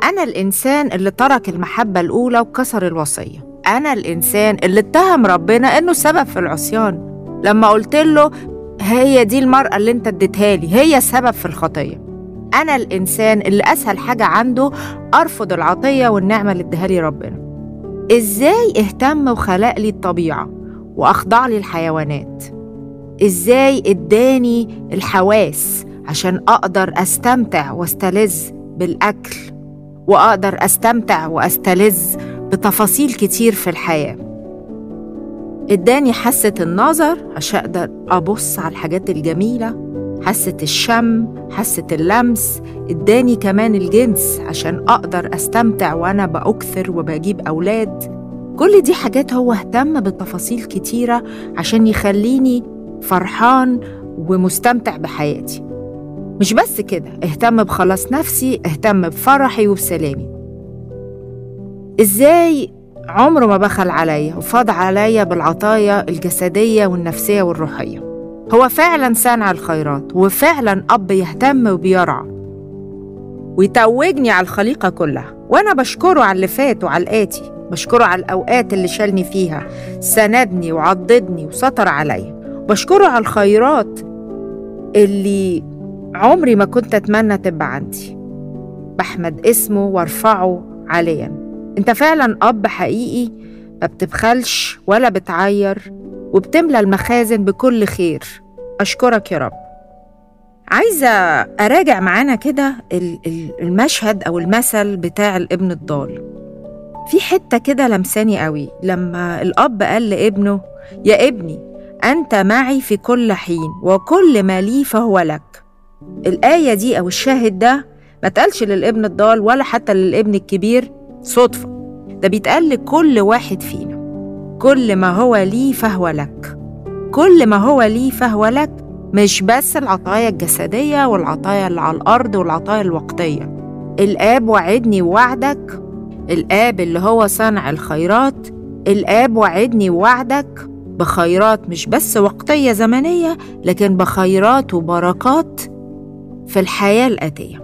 أنا الإنسان اللي ترك المحبة الأولى وكسر الوصية أنا الإنسان اللي اتهم ربنا إنه سبب في العصيان لما قلت له هي دي المرأة اللي انت اديتها لي هي سبب في الخطية أنا الإنسان اللي أسهل حاجة عنده أرفض العطية والنعمة اللي اديها لي ربنا إزاي اهتم وخلق لي الطبيعة وأخضع لي الحيوانات إزاي اداني الحواس عشان أقدر أستمتع واستلذ بالأكل وأقدر أستمتع وأستلذ بتفاصيل كتير في الحياة اداني حاسة النظر عشان أقدر أبص على الحاجات الجميلة حاسة الشم حاسة اللمس اداني كمان الجنس عشان أقدر أستمتع وأنا بأكثر وبجيب أولاد كل دي حاجات هو اهتم بتفاصيل كتيرة عشان يخليني فرحان ومستمتع بحياتي مش بس كده اهتم بخلاص نفسي اهتم بفرحي وبسلامي ازاي عمره ما بخل عليا وفاض عليا بالعطايا الجسدية والنفسية والروحية هو فعلا صانع الخيرات وفعلا أب يهتم وبيرعى ويتوجني على الخليقة كلها وأنا بشكره على اللي فات وعلى الآتي بشكره على الأوقات اللي شالني فيها سندني وعضدني وسطر عليا بشكره على الخيرات اللي عمري ما كنت أتمنى تبقى عندي بحمد اسمه وارفعه عاليا انت فعلا أب حقيقي ما بتبخلش ولا بتعير وبتملى المخازن بكل خير أشكرك يا رب عايزة أراجع معانا كده المشهد أو المثل بتاع الابن الضال في حتة كده لمساني قوي لما الأب قال لابنه يا ابني أنت معي في كل حين وكل ما لي فهو لك الآية دي أو الشاهد ده ما تقالش للابن الضال ولا حتى للابن الكبير صدفة ده بيتقال لكل واحد فينا كل ما هو لي فهو لك كل ما هو لي فهو لك مش بس العطايا الجسدية والعطايا اللي على الأرض والعطايا الوقتية الآب وعدني وعدك الآب اللي هو صانع الخيرات الآب وعدني وعدك بخيرات مش بس وقتية زمنية لكن بخيرات وبركات في الحياة الآتية